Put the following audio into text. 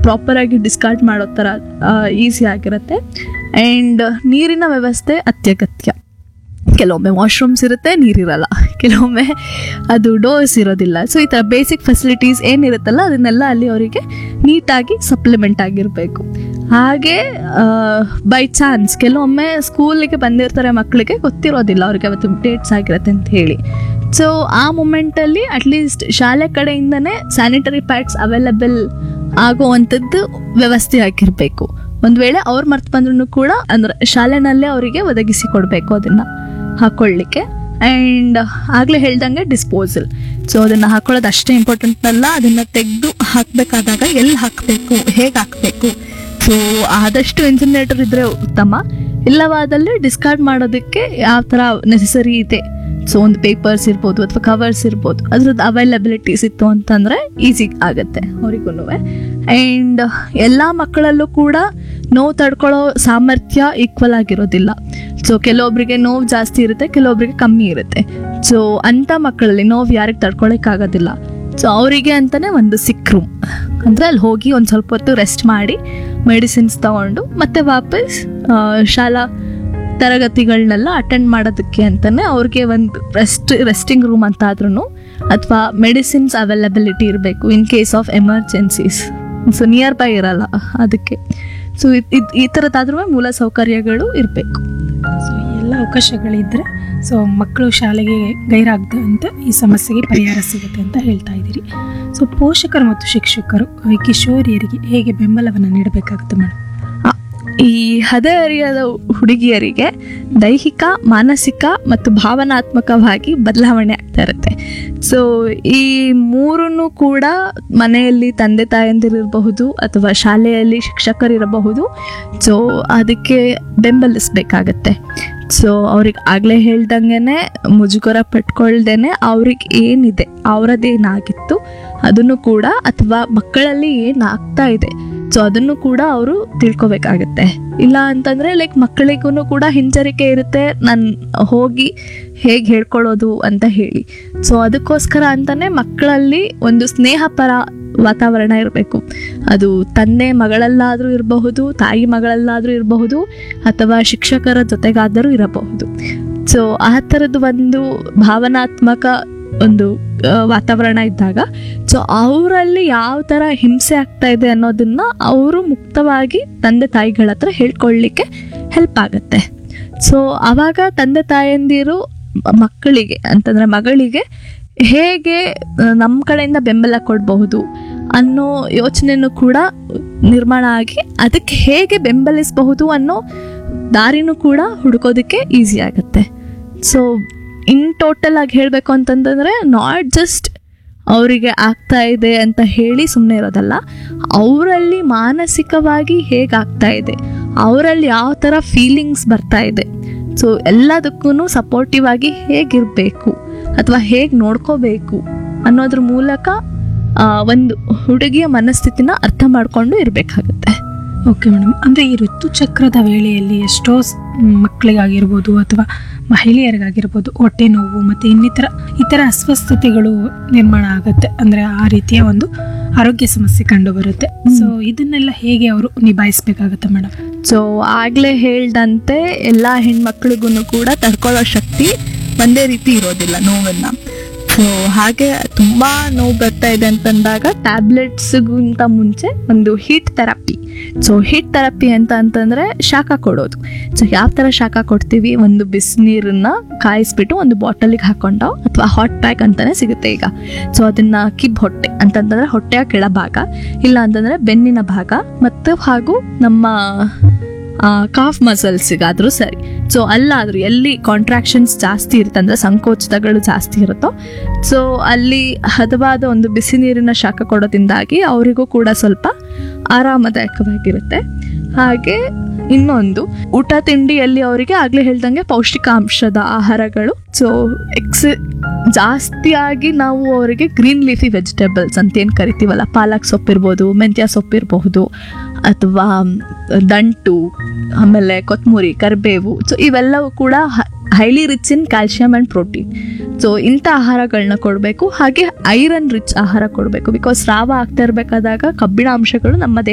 ಪ್ರಾಪರಾಗಿ discard ಮಾಡೋ ಥರ easy ಆಗಿರುತ್ತೆ ಆ್ಯಂಡ್ ನೀರಿನ ವ್ಯವಸ್ಥೆ ಅತ್ಯಗತ್ಯ ಕೆಲವೊಮ್ಮೆ ವಾಶ್ರೂಮ್ಸ್ ಇರುತ್ತೆ ನೀರಿರಲ್ಲ ಕೆಲವೊಮ್ಮೆ ಅದು ಡೋರ್ಸ್ ಇರೋದಿಲ್ಲ ಸೊ ಈ ಥರ ಬೇಸಿಕ್ ಫೆಸಿಲಿಟೀಸ್ ಏನಿರುತ್ತಲ್ಲ ಅದನ್ನೆಲ್ಲ ಅಲ್ಲಿ ಅವರಿಗೆ ನೀಟಾಗಿ ಸಪ್ಲಿಮೆಂಟ್ ಆಗಿರಬೇಕು ಹಾಗೆ ಬೈ ಚಾನ್ಸ್ ಕೆಲವೊಮ್ಮೆ ಸ್ಕೂಲಿಗೆ ಬಂದಿರ್ತಾರೆ ಮಕ್ಕಳಿಗೆ ಗೊತ್ತಿರೋದಿಲ್ಲ ಅವ್ರಿಗೆ ಅವತ್ತು ಡೇಟ್ಸ್ ಆಗಿರುತ್ತೆ ಅಂತ ಹೇಳಿ ಸೊ ಆ ಮೂಮೆಂಟಲ್ಲಿ ಅಟ್ಲೀಸ್ಟ್ ಶಾಲೆ ಕಡೆಯಿಂದನೇ ಸ್ಯಾನಿಟರಿ ಪ್ಯಾಡ್ಸ್ ಅವೈಲಬಲ್ ಆಗುವಂಥದ್ದು ವ್ಯವಸ್ಥೆ ಆಗಿರಬೇಕು ಒಂದು ವೇಳೆ ಅವ್ರು ಮರ್ತು ಬಂದ್ರೂ ಕೂಡ ಅಂದ್ರೆ ಶಾಲೆನಲ್ಲೇ ಅವರಿಗೆ ಒದಗಿಸಿ ಕೊಡಬೇಕು ಅದನ್ನು ಹಾಕೊಳ್ಳಿಕ್ಕೆ ಆ್ಯಂಡ್ ಆಗಲೇ ಹೇಳ್ದಂಗೆ ಡಿಸ್ಪೋಸಲ್ ಸೊ ಅದನ್ನು ಹಾಕೊಳ್ಳೋದು ಅಷ್ಟೇ ಇಂಪಾರ್ಟೆಂಟ್ ಅಲ್ಲ ಅದನ್ನು ತೆಗೆದು ಹಾಕಬೇಕಾದಾಗ ಎಲ್ಲಿ ಹಾಕಬೇಕು ಹೇಗೆ ಹಾಕಬೇಕು ಸೊ ಆದಷ್ಟು ಇನ್ಸಿನೇಟರ್ ಇದ್ದರೆ ಉತ್ತಮ ಇಲ್ಲವಾದಲ್ಲಿ ಡಿಸ್ಕಾರ್ಡ್ ಮಾಡೋದಕ್ಕೆ ಯಾವ ಥರ ನೆಸೆಸರಿ ಇದೆ ಸೊ ಒಂದು ಪೇಪರ್ಸ್ ಇರ್ಬೋದು ಅಥವಾ ಕವರ್ಸ್ ಇರ್ಬೋದು ಅದ್ರದ್ದು ಅವೈಲಬಿಲಿಟೀಸ್ ಇತ್ತು ಅಂತಂದರೆ ಈಸಿ ಆಗುತ್ತೆ ಅವರಿಗೂ ಆ್ಯಂಡ್ ಎಲ್ಲ ಮಕ್ಕಳಲ್ಲೂ ಕೂಡ ನೋವು ತಡ್ಕೊಳ್ಳೋ ಸಾಮರ್ಥ್ಯ ಈಕ್ವಲ್ ಆಗಿರೋದಿಲ್ಲ ಸೊ ಕೆಲವೊಬ್ಬರಿಗೆ ನೋವು ಜಾಸ್ತಿ ಇರುತ್ತೆ ಕೆಲವೊಬ್ಬರಿಗೆ ಕಮ್ಮಿ ಇರುತ್ತೆ ಸೊ ಅಂಥ ಮಕ್ಕಳಲ್ಲಿ ನೋವು ಯಾರಿಗೆ ತಡ್ಕೊಳಕ್ಕಾಗೋದಿಲ್ಲ ಸೊ ಅವರಿಗೆ ಅಂತಲೇ ಒಂದು ಸಿಕ್ ರೂಮ್ ಅಂದರೆ ಅಲ್ಲಿ ಹೋಗಿ ಒಂದು ಸ್ವಲ್ಪ ಹೊತ್ತು ರೆಸ್ಟ್ ಮಾಡಿ ಮೆಡಿಸಿನ್ಸ್ ತಗೊಂಡು ಮತ್ತೆ ವಾಪಸ್ ಆ, ಶಾಲಾ ತರಗತಿಗಳನ್ನೆಲ್ಲ ಅಟೆಂಡ್ ಮಾಡೋದಕ್ಕೆ ಅಂತಲೇ ಅವ್ರಿಗೆ ಒಂದು ರೆಸ್ಟ್ ರೆಸ್ಟಿಂಗ್ ರೂಮ್ ಅಂತ ಆದ್ರೂ ಅಥವಾ ಮೆಡಿಸಿನ್ಸ್ ಅವೈಲಬಿಲಿಟಿ ಇರಬೇಕು in case of emergencies so nearby ಇರಲ್ಲ ಅದಕ್ಕೆ ಸೊ ಇದು ಈ ಥರದ್ದಾದ್ರೂ ಮೂಲ ಸೌಕರ್ಯಗಳು ಇರಬೇಕು ಸೊ ಎಲ್ಲ ಅವಕಾಶಗಳಿದ್ದರೆ ಸೊ ಮಕ್ಕಳು ಶಾಲೆಗೆ ಗೈರಾಗದಂತೆ ಈ ಸಮಸ್ಯೆಗೆ ಪರಿಹಾರ ಸಿಗುತ್ತೆ ಅಂತ ಹೇಳ್ತಾ ಇದ್ದೀರಿ ಸೊ ಪೋಷಕರು ಮತ್ತು ಶಿಕ್ಷಕರು ಈ ಕಿಶೋರಿಯರಿಗೆ ಹೇಗೆ ಬೆಂಬಲವನ್ನು ನೀಡಬೇಕಾಗುತ್ತೆ ಮೇಡಮ್ ಈ ಹದಿಹರಿಯದ ಹುಡುಗಿಯರಿಗೆ ದೈಹಿಕ ಮಾನಸಿಕ ಮತ್ತು ಭಾವನಾತ್ಮಕವಾಗಿ ಬದಲಾವಣೆ ಆಗ್ತಾ ಇರುತ್ತೆ ಸೊ ಈ ಮೂರನ್ನು ಕೂಡ ಮನೆಯಲ್ಲಿ ತಂದೆ ತಾಯಂದಿರಿರಬಹುದು ಅಥವಾ ಶಾಲೆಯಲ್ಲಿ ಶಿಕ್ಷಕರಿರಬಹುದು ಸೊ ಅದಕ್ಕೆ ಬೆಂಬಲಿಸ್ಬೇಕಾಗತ್ತೆ ಸೊ ಅವ್ರಿಗೆ ಆಗಲೇ ಹೇಳ್ದಂಗೆ ಮುಜುಗರ ಪಟ್ಕೊಳ್ದೇನೆ ಅವ್ರಿಗೆ ಏನಿದೆ ಅವರದ್ದೇನಾಗಿತ್ತು ಅದನ್ನು ಕೂಡ ಅಥವಾ ಮಕ್ಕಳಲ್ಲಿ ಏನಾಗ್ತಾ ಇದೆ ಸೊ ಅದನ್ನು ಕೂಡ ಅವರು ತಿಳ್ಕೊಬೇಕಾಗತ್ತೆ ಇಲ್ಲ ಅಂತಂದ್ರೆ ಲೈಕ್ ಮಕ್ಕಳಿಗೂ ಕೂಡ ಹಿಂಜರಿಕೆ ಇರುತ್ತೆ ನಾನು ಹೋಗಿ ಹೇಗೆ ಹೇಳ್ಕೊಳ್ಳೋದು ಅಂತ ಹೇಳಿ ಸೊ ಅದಕ್ಕೋಸ್ಕರ ಅಂತಾನೆ ಮಕ್ಕಳಲ್ಲಿ ಒಂದು ಸ್ನೇಹಪರ ವಾತಾವರಣ ಇರಬೇಕು ಅದು ತಂದೆ ಮಗಳಲ್ಲಾದರೂ ಇರಬಹುದು ತಾಯಿ ಮಗಳಲ್ಲಾದರೂ ಇರಬಹುದು ಅಥವಾ ಶಿಕ್ಷಕರ ಜೊತೆಗಾದರೂ ಇರಬಹುದು ಸೊ ಆ ಥರದ್ದು ಒಂದು ಭಾವನಾತ್ಮಕ ಒಂದು ಆ, ವಾತಾವರಣ ಇದ್ದಾಗ ಸೊ ಅವರಲ್ಲಿ ಯಾವ ಥರ ಹಿಂಸೆ ಆಗ್ತಾ ಇದೆ ಅನ್ನೋದನ್ನ ಅವರು ಮುಕ್ತವಾಗಿ ತಂದೆ ತಾಯಿಗಳ ಹತ್ರ ಹೇಳ್ಕೊಳ್ಳಿಕ್ಕೆ ಹೆಲ್ಪ್ ಆಗುತ್ತೆ ಸೊ ಆವಾಗ ತಂದೆ ತಾಯಂದಿರು ಮ- ಮಕ್ಕಳಿಗೆ ಅಂತಂದ್ರೆ ಮಗಳಿಗೆ ಹೇಗೆ ನಮ್ಮ ಕಡೆಯಿಂದ ಬೆಂಬಲ ಕೊಡಬಹುದು ಅನ್ನೋ ಯೋಚನೆನೂ ಕೂಡ ನಿರ್ಮಾಣ ಆಗಿ ಅದಕ್ಕೆ ಹೇಗೆ ಬೆಂಬಲಿಸಬಹುದು ಅನ್ನೋ ದಾರಿನೂ ಕೂಡ ಹುಡುಕೋದಕ್ಕೆ ಈಸಿ ಆಗುತ್ತೆ ಸೊ ಇನ್ ಟೋಟಲ್ ಆಗಿ ಹೇಳಬೇಕು ಅಂತಂತಂದ್ರೆ ನಾಟ್ ಜಸ್ಟ್ ಅವರಿಗೆ ಆಗ್ತಾ ಇದೆ ಅಂತ ಹೇಳಿ ಸುಮ್ಮನೆ ಇರೋದಲ್ಲ ಅವರಲ್ಲಿ ಮಾನಸಿಕವಾಗಿ ಹೇಗಾಗ್ತಾ ಇದೆ ಅವರಲ್ಲಿ ಯಾವ ಥರ ಫೀಲಿಂಗ್ಸ್ ಬರ್ತಾ ಇದೆ ಸೊ ಎಲ್ಲದಕ್ಕೂ ಸಪೋರ್ಟಿವ್ ಆಗಿ ಹೇಗಿರಬೇಕು ಅಥವಾ ಹೇಗೆ ನೋಡ್ಕೋಬೇಕು ಅನ್ನೋದ್ರ ಮೂಲಕ ಆ, ಒಂದು ಹುಡುಗಿಯ ಮನಸ್ಥಿತಿನ ಅರ್ಥ ಮಾಡ್ಕೊಂಡು ಇರಬೇಕಾಗತ್ತೆ ಓಕೆ ಮೇಡಮ್ ಅಂದರೆ ಈ ಋತುಚಕ್ರದ ವೇಳೆಯಲ್ಲಿ ಎಷ್ಟೋ ಸ್- ಮಕ್ಕಳಿಗಾಗಿರ್ಬೋದು ಅಥವಾ ಮಹಿಳೆಯರಿಗಾಗಿರ್ಬೋದು ಹೊಟ್ಟೆ ನೋವು ಮತ್ತು ಇನ್ನಿತರ ಇತರ ಅಸ್ವಸ್ಥತೆಗಳು ನಿರ್ಮಾಣ ಆಗುತ್ತೆ ಅಂದರೆ ಆ ರೀತಿಯ ಒಂದು ಆರೋಗ್ಯ ಸಮಸ್ಯೆ ಕಂಡು ಬರುತ್ತೆ ಸೊ ಇದನ್ನೆಲ್ಲ ಹೇಗೆ ಅವರು ನಿಭಾಯಿಸಬೇಕಾಗುತ್ತೆ ಮೇಡಮ್ ಸೊ ಆಗಲೇ ಹೇಳ್ದಂತೆ ಎಲ್ಲ ಹೆಣ್ಮಕ್ಳಿಗೂ ಕೂಡ ತಡ್ಕೊಳ್ಳೋ ಶಕ್ತಿ ಒಂದೇ ರೀತಿ ಇರೋದಿಲ್ಲ ನೋವನ್ನ ಸೊ ಹಾಗೆ ತುಂಬ ನೋವು ಬರ್ತಾ ಇದೆ ಅಂತಂದಾಗ ಟ್ಯಾಬ್ಲೆಟ್ಸ್ಗಿಂತ ಮುಂಚೆ ಒಂದು heat therapy so heat therapy ಅಂತ ಅಂತಂದರೆ ಶಾಖ ಕೊಡೋದು ಸೊ ಯಾವ ಥರ ಶಾಖ ಕೊಡ್ತೀವಿ ಒಂದು ಬಿಸಿನೀರನ್ನ ಕಾಯಿಸ್ಬಿಟ್ಟು ಒಂದು ಬಾಟಲಿಗೆ ಹಾಕೊಂಡು ಅಥವಾ ಹಾಟ್ ಪ್ಯಾಕ್ ಅಂತಾನೆ ಸಿಗುತ್ತೆ ಈಗ ಸೊ ಅದನ್ನ ಕಿಬ್ ಹೊಟ್ಟೆ ಅಂತಂತಂದ್ರೆ ಹೊಟ್ಟೆಯ ಕೆಳಭಾಗ ಇಲ್ಲ ಅಂತಂದ್ರೆ ಬೆನ್ನಿನ ಭಾಗ ಮತ್ತು ಹಾಗೂ ನಮ್ಮ ಕಾಫ್ ಮಸಲ್ಸಿಗಾದರೂ ಸರಿ ಸೊ ಅಲ್ಲಾದರೂ ಎಲ್ಲಿ ಕಾಂಟ್ರಾಕ್ಷನ್ಸ್ ಜಾಸ್ತಿ ಇರುತ್ತೆ ಅಂದರೆ ಸಂಕೋಚಿತಗಳು ಜಾಸ್ತಿ ಇರುತ್ತೋ ಸೊ ಅಲ್ಲಿ ಹದವಾದ ಒಂದು ಬಿಸಿ ನೀರಿನ ಶಾಖ ಕೊಡೋದ್ರಿಂದಾಗಿ ಅವರಿಗೂ ಕೂಡ ಸ್ವಲ್ಪ ಆರಾಮದಾಯಕವಾಗಿರುತ್ತೆ ಹಾಗೆ ಇನ್ನೊಂದು ಊಟ ತಿಂಡಿಯಲ್ಲಿ ಅವರಿಗೆ ಆಗಲೇ ಹೇಳ್ದಂಗೆ ಪೌಷ್ಟಿಕಾಂಶದ ಆಹಾರಗಳು ಸೊ ಎಕ್ಸ್ ಜಾಸ್ತಿಯಾಗಿ ನಾವು ಅವರಿಗೆ ಗ್ರೀನ್ ಲೀಫಿ ವೆಜಿಟೇಬಲ್ಸ್ ಅಂತ ಏನು ಕರಿತೀವಲ್ಲ ಪಾಲಕ್ ಸೊಪ್ಪಿರ್ಬೋದು ಮೆಂತ್ಯ ಸೊಪ್ಪಿರಬಹುದು ಅಥವಾ ದಂಟು ಆಮೇಲೆ ಕೊತ್ತಂಬರಿ ಕರಿಬೇವು ಸೊ ಇವೆಲ್ಲವೂ ಕೂಡ highly rich in calcium and protein so ಇಂಥ ಆಹಾರಗಳನ್ನ ಕೊಡಬೇಕು ಹಾಗೆ ಐರನ್ ರಿಚ್ ಆಹಾರ ಕೊಡಬೇಕು ಬಿಕಾಸ್ ಸ್ರಾವ ಆಗ್ತಾ ಇರಬೇಕಾದಾಗ ಕಬ್ಬಿಣ ಅಂಶಗಳು ನಮ್ಮ